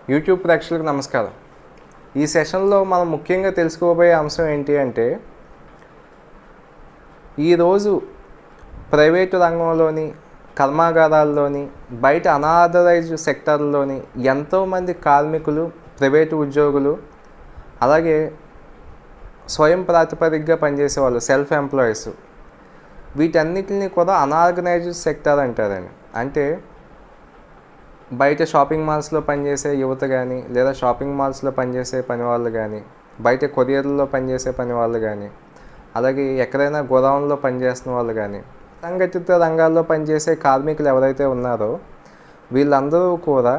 YouTube ప్రేక్షకులకు నమస్కారం ఈ సెషన్లో మనం ముఖ్యంగా తెలుసుకోబోయే అంశం ఏంటి అంటే ఈరోజు ప్రైవేటు రంగంలోని కర్మాగారాల్లోని బయట అనాథరైజ్డ్ సెక్టార్లోని ఎంతోమంది కార్మికులు ప్రైవేటు ఉద్యోగులు అలాగే స్వయం ప్రాతిపదికగా పనిచేసే వాళ్ళు సెల్ఫ్ ఎంప్లాయీస్ వీటన్నిటిని కూడా అనార్గనైజ్డ్ సెక్టార్ అంటారండి అంటే బయట షాపింగ్ మాల్స్లో పనిచేసే యువత కానీ లేదా షాపింగ్ మాల్స్లో పనిచేసే పని వాళ్ళు కానీ బయట కొరియర్లో పనిచేసే పని వాళ్ళు కానీ అలాగే ఎక్కడైనా గోదాములో పనిచేస్తున్న వాళ్ళు కానీ సంఘటిత రంగాల్లో పనిచేసే కార్మికులు ఎవరైతే ఉన్నారో వీళ్ళందరూ కూడా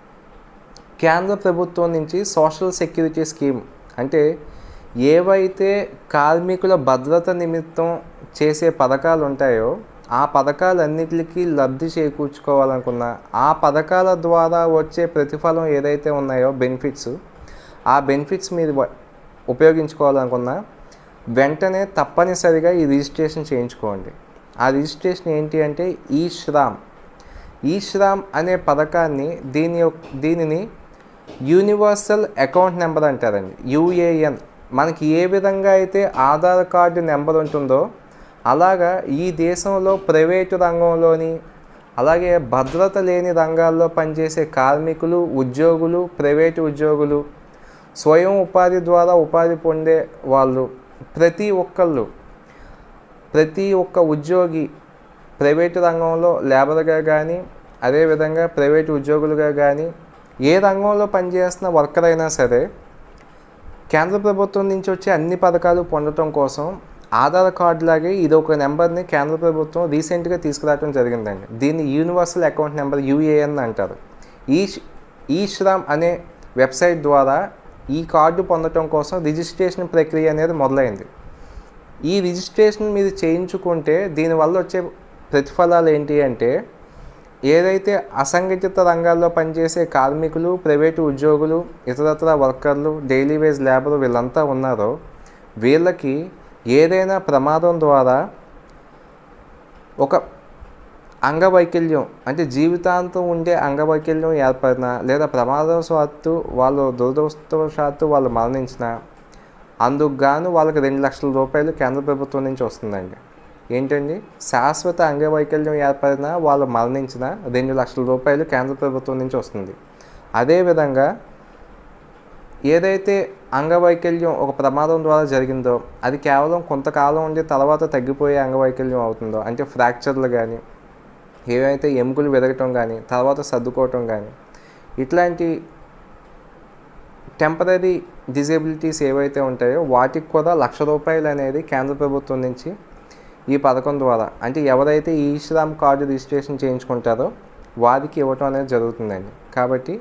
కేంద్ర ప్రభుత్వం నుంచి సోషల్ సెక్యూరిటీ స్కీమ్ అంటే ఏవైతే కార్మికుల భద్రత నిమిత్తం చేసే పథకాలు ఉంటాయో ఆ పథకాలన్నిటికీ లబ్ధి చేకూర్చుకోవాలనుకున్న ఆ పథకాల ద్వారా వచ్చే ప్రతిఫలం ఏదైతే ఉన్నాయో బెనిఫిట్స్ ఆ బెనిఫిట్స్ మీరు వ- ఉపయోగించుకోవాలనుకున్నా వెంటనే తప్పనిసరిగా ఈ రిజిస్ట్రేషన్ చేయించుకోండి ఆ రిజిస్ట్రేషన్ ఏంటి అంటే ఈ శ్రామ్ ఈ శ్రామ్ అనే పథకాన్ని దీని యొక్క దీనిని యూనివర్సల్ అకౌంట్ నెంబర్ అంటారండి యూఏఎన్ మనకి ఏ విధంగా అయితే ఆధార్ కార్డు నెంబర్ ఉంటుందో అలాగా ఈ దేశంలో ప్రైవేటు రంగంలోని అలాగే భద్రత లేని రంగాల్లో పనిచేసే కార్మికులు ఉద్యోగులు ప్రైవేటు ఉద్యోగులు స్వయం ఉపాధి ద్వారా ఉపాధి పొందే వాళ్ళు ప్రతి ఒక్కళ్ళు ప్రతి ఒక్క ఉద్యోగి ప్రైవేటు రంగంలో లేబర్గా కానీ అదేవిధంగా ప్రైవేటు ఉద్యోగులుగా కానీ ఏ రంగంలో పనిచేస్తున్న వర్కర్ అయినా సరే కేంద్ర ప్రభుత్వం నుంచి వచ్చే అన్ని పథకాలు పొందటం కోసం ఆధార్ కార్డు లాగే ఇది ఒక నెంబర్ని కేంద్ర ప్రభుత్వం రీసెంట్గా తీసుకురావడం జరిగిందండి దీన్ని యూనివర్సల్ అకౌంట్ నెంబర్ యూఏఎన్ అంటారు ఈ ఈ శ్రమ్ అనే వెబ్సైట్ ద్వారా ఈ కార్డు పొందటం కోసం రిజిస్ట్రేషన్ ప్రక్రియ అనేది మొదలైంది ఈ రిజిస్ట్రేషన్ మీరు చేయించుకుంటే దీనివల్ల వచ్చే ప్రతిఫలాలు ఏంటి అంటే ఏదైతే అసంఘటిత రంగాల్లో పనిచేసే కార్మికులు ప్రైవేటు ఉద్యోగులు ఇతరత్ర వర్కర్లు డైలీ వేజ్ లేబర్ వీళ్ళంతా ఉన్నారో వీళ్ళకి ఏదైనా ప్రమాదం ద్వారా ఒక అంగవైకల్యం అంటే జీవితాంతం ఉండే అంగవైకల్యం ఏర్పడినా లేదా ప్రమాదవశాత్తు వాళ్ళు దురదృష్టవశాత్తు వాళ్ళు మరణించినా అందుకు గాను వాళ్ళకి రెండు లక్షల రూపాయలు కేంద్ర ప్రభుత్వం నుంచి వస్తుందండి ఏంటండి శాశ్వత అంగవైకల్యం ఏర్పడినా వాళ్ళు మరణించిన రెండు లక్షల రూపాయలు కేంద్ర ప్రభుత్వం నుంచి వస్తుంది అదేవిధంగా ఏదైతే అంగవైకల్యం ఒక ప్రమాదం ద్వారా జరిగిందో అది కేవలం కొంతకాలం ఉండి తర్వాత తగ్గిపోయే అంగవైకల్యం అవుతుందో అంటే ఫ్రాక్చర్లు కానీ ఏవైతే ఎముకలు విరగటం కానీ తర్వాత సర్దుకోవటం కానీ ఇట్లాంటి టెంపరీ డిజేబిలిటీస్ ఏవైతే ఉంటాయో వాటికి కూడా లక్ష రూపాయలు అనేది కేంద్ర ప్రభుత్వం నుంచి ఈ పథకం ద్వారా అంటే ఎవరైతే ఈ శ్రామ్ కార్డు రిజిస్ట్రేషన్ చేయించుకుంటారో వారికి ఇవ్వటం అనేది జరుగుతుందండి కాబట్టి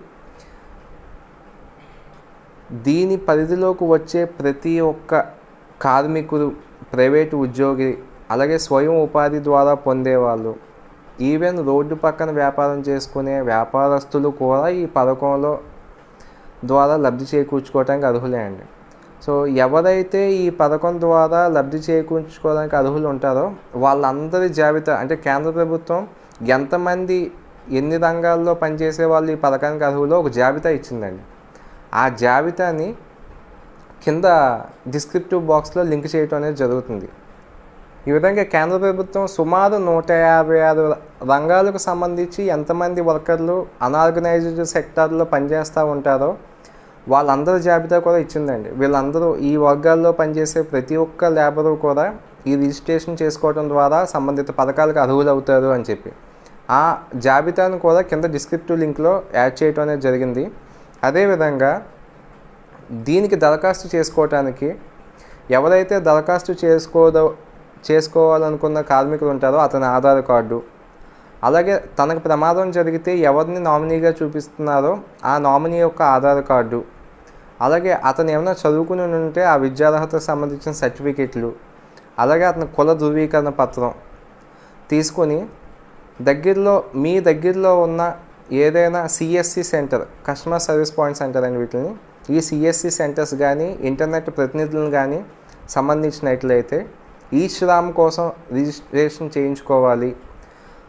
దీని పరిధిలోకి వచ్చే ప్రతి ఒక్క కార్మికుడు ప్రైవేటు ఉద్యోగి అలాగే స్వయం ఉపాధి ద్వారా పొందేవాళ్ళు ఈవెన్ రోడ్డు పక్కన వ్యాపారం చేసుకునే వ్యాపారస్తులు కూడా ఈ పథకంలో ద్వారా లబ్ధి చేకూర్చుకోవడానికి అర్హులే అండి సో ఎవరైతే ఈ పథకం ద్వారా లబ్ధి చేకూర్చుకోవడానికి అర్హులు ఉంటారో వాళ్ళందరి జాబితా అంటే కేంద్ర ప్రభుత్వం ఎంతమంది ఎన్ని రంగాల్లో పనిచేసే వాళ్ళు ఈ పథకానికి అర్హులో ఒక జాబితా ఇచ్చిందండి ఆ జాబితాని కింద డిస్క్రిప్టివ్ బాక్స్లో లింక్ చేయటం అనేది జరుగుతుంది ఈ విధంగా కేంద్ర ప్రభుత్వం సుమారు నూట యాభై ఆరు రంగాలకు సంబంధించి ఎంతమంది వర్కర్లు అనార్గనైజ్డ్ సెక్టార్లో పనిచేస్తూ ఉంటారో వాళ్ళందరి జాబితా కూడా ఇచ్చిందండి వీళ్ళందరూ ఈ వర్గాల్లో పనిచేసే ప్రతి ఒక్క లేబరు కూడా ఈ రిజిస్ట్రేషన్ చేసుకోవడం ద్వారా సంబంధిత పథకాలకు అర్హులు అవుతారు అని చెప్పి ఆ జాబితాను కూడా కింద డిస్క్రిప్టివ్ లింక్లో యాడ్ చేయడం అనేది జరిగింది అదేవిధంగా దీనికి దరఖాస్తు చేసుకోవటానికి ఎవరైతే దరఖాస్తు చేసుకోదో చేసుకోవాలనుకున్న కార్మికులు ఉంటారో అతని ఆధార్ కార్డు అలాగే తనకు ప్రమాదం జరిగితే ఎవరిని నామినీగా చూపిస్తున్నారో ఆ నామినీ యొక్క ఆధార్ కార్డు అలాగే అతను ఏమైనా చదువుకుని ఉంటే ఆ విద్యార్హతకు సంబంధించిన సర్టిఫికెట్లు అలాగే అతని కుల ధృవీకరణ పత్రం తీసుకొని దగ్గరలో మీ దగ్గరలో ఉన్న ఏదైనా CSC centre customer service point centre అని వీటిని ఈ సిఎస్సి సెంటర్స్ కానీ ఇంటర్నెట్ ప్రతినిధులను కానీ సంబంధించినట్లయితే ఈ శ్రామ్ కోసం రిజిస్ట్రేషన్ చేయించుకోవాలి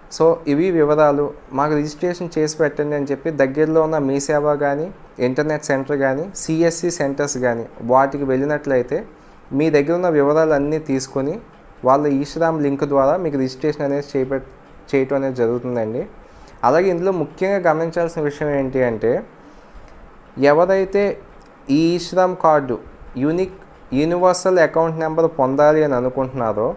సో ఇవి వివరాలు మాకు రిజిస్ట్రేషన్ చేసి పెట్టండి అని చెప్పి దగ్గరలో ఉన్న మీ సేవ కానీ ఇంటర్నెట్ సెంటర్ కానీ సిఎస్సి సెంటర్స్ కానీ వాటికి వెళ్ళినట్లయితే మీ దగ్గర ఉన్న వివరాలు అన్నీ తీసుకొని వాళ్ళ ఈశ్రామ్ లింక్ ద్వారా మీకు రిజిస్ట్రేషన్ అనేది చేప చేయటం అనేది జరుగుతుందండి అలాగే ఇందులో ముఖ్యంగా గమనించాల్సిన విషయం ఏంటి అంటే ఎవరైతే ఈ eShram card unique universal account number పొందాలి అని అనుకుంటున్నారో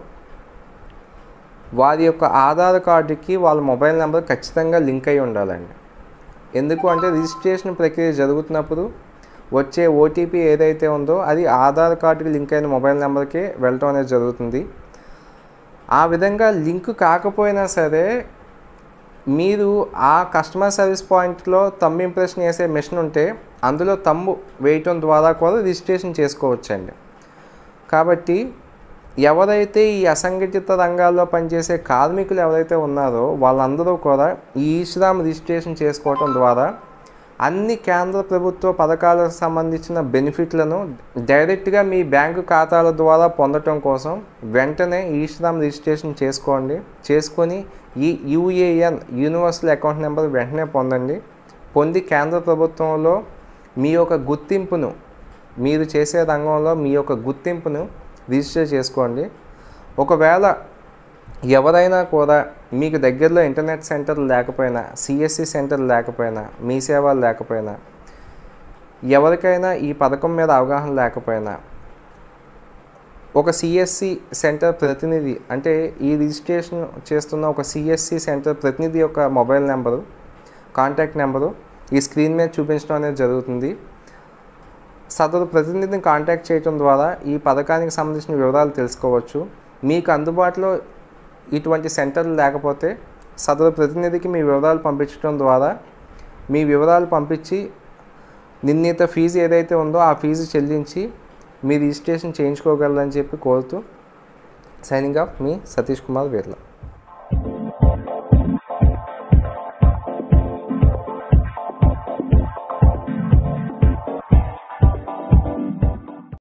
వారి యొక్క ఆధార్ కార్డుకి వాళ్ళ మొబైల్ నెంబర్ ఖచ్చితంగా లింక్ అయి ఉండాలండి ఎందుకు అంటే రిజిస్ట్రేషన్ ప్రక్రియ జరుగుతున్నప్పుడు వచ్చే ఓటీపీ ఏదైతే ఉందో అది ఆధార్ కార్డుకి లింక్ అయిన మొబైల్ నెంబర్కి వెళ్ళటం అనేది జరుగుతుంది ఆ విధంగా లింక్ కాకపోయినా సరే మీరు ఆ కస్టమర్ సర్వీస్ పాయింట్లో తమ్ము ఇంప్రెషన్ వేసే మిషన్ ఉంటే అందులో తమ్ము వేయటం ద్వారా కూడా రిజిస్ట్రేషన్ చేసుకోవచ్చండి కాబట్టి ఎవరైతే ఈ అసంఘటిత రంగాల్లో పనిచేసే కార్మికులు ఎవరైతే ఉన్నారో వాళ్ళందరూ కూడా ఈ ఈశ్రామ్ రిజిస్ట్రేషన్ చేసుకోవటం ద్వారా అన్ని కేంద్ర ప్రభుత్వ పథకాలకు సంబంధించిన బెనిఫిట్లను డైరెక్ట్గా మీ బ్యాంకు ఖాతాల ద్వారా పొందటం కోసం వెంటనే ఈశ్రామ్ రిజిస్ట్రేషన్ చేసుకోండి చేసుకొని ఈ యూఏఎన్ యూనివర్సల్ అకౌంట్ నెంబర్ వెంటనే పొందండి పొంది కేంద్ర ప్రభుత్వంలో మీ యొక్క గుర్తింపును మీరు చేసే రంగంలో మీ యొక్క గుర్తింపును రిజిస్టర్ చేసుకోండి ఒకవేళ ఎవరైనా కూడా మీకు దగ్గరలో ఇంటర్నెట్ సెంటర్ లేకపోయినా సిఎస్సి సెంటర్ లేకపోయినా మీ సేవలు లేకపోయినా ఎవరికైనా ఈ పథకం మీద అవగాహన లేకపోయినా ఒక సిఎస్సి సెంటర్ ప్రతినిధి అంటే ఈ రిజిస్ట్రేషన్ చేస్తున్న ఒక సిఎస్సి సెంటర్ ప్రతినిధి యొక్క మొబైల్ నెంబరు కాంటాక్ట్ నెంబరు ఈ స్క్రీన్ మీద చూపించడం అనేది జరుగుతుంది సదరు ప్రతినిధిని కాంటాక్ట్ చేయడం ద్వారా ఈ పథకానికి సంబంధించిన వివరాలు తెలుసుకోవచ్చు మీకు అందుబాటులో ఇటువంటి సెంటర్లు లేకపోతే సదరు ప్రతినిధికి మీ వివరాలు పంపించడం ద్వారా మీ వివరాలు పంపించి నిర్ణీత ఫీజు ఏదైతే ఉందో ఆ ఫీజు చెల్లించి మీ రిజిస్ట్రేషన్ చేయించుకోగలరని చెప్పి కోరుతూ సైనింగ్ ఆఫ్ మీ సతీష్ కుమార్ వీర్ల